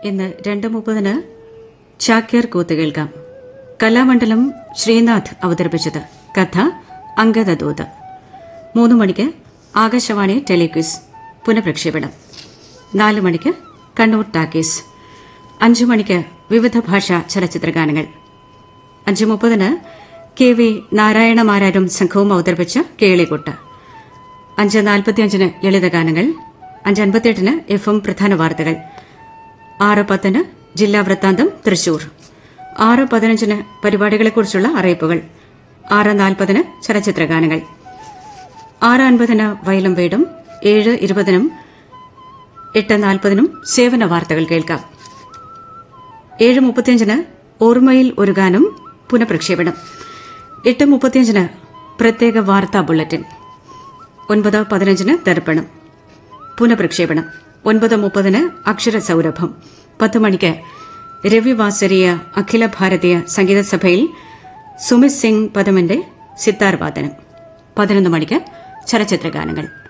ഇന്ന് രണ്ട് മുപ്പതിന് ചാക്യാർ കൂത്ത് കേൾക്കാം കലാമണ്ഡലം ശ്രീനാഥ് അവതരിപ്പിച്ചത് കഥ അങ്കദൂത് മൂന്ന് മണിക്ക് ആകാശവാണി ടെലിക്വിസ് പുനഃപ്രക്ഷേപണം നാല് മണിക്ക് കണ്ണൂർ ടാക്കീസ് അഞ്ചു മണിക്ക് വിവിധ ഭാഷാ ചലച്ചിത്രഗാനങ്ങൾ അഞ്ച് മുപ്പതിന് കെ വി നാരായണമാരാരും സംഘവും അവതരിപ്പിച്ച കേളികൊട്ട് അഞ്ച് നാൽപ്പത്തിയഞ്ചിന് ലളിതഗാനങ്ങൾ അഞ്ച് അൻപത്തിയെട്ടിന് എഫ് എം പ്രധാന വാർത്തകൾ ആറ് പത്തിന് ജില്ലാ വൃത്താന്തം തൃശൂർ ആറ് പതിനഞ്ചിന് പരിപാടികളെക്കുറിച്ചുള്ള അറിയിപ്പുകൾ ആറ് നാൽപ്പതിന് ചലച്ചിത്രഗാനങ്ങൾ ആറ് അൻപതിന് വയലും വീടും ഏഴ് ഇരുപതിനും എട്ട് നാൽപ്പതിനും സേവന വാർത്തകൾ കേൾക്കാം ഏഴ് മുപ്പത്തിയഞ്ചിന് ഓർമ്മയിൽ ഒരു ഗാനം പുനഃപ്രക്ഷേപണം എട്ട് മുപ്പത്തിയഞ്ചിന് പ്രത്യേക വാർത്താ ബുള്ളറ്റിൻ ഒൻപത് പതിനഞ്ചിന് ദർപ്പണം പുനഃപ്രക്ഷേപണം ഒൻപത് മുപ്പതിന് അക്ഷരസൌരഭം പത്ത് മണിക്ക് രവിവാസരീയ അഖില ഭാരതീയ സംഗീത സഭയിൽ സുമിത് സിംഗ് പദമന്റെ സിത്താർ വാദനം പതിനൊന്ന് മണിക്ക് ചലച്ചിത്രഗാനങ്ങൾ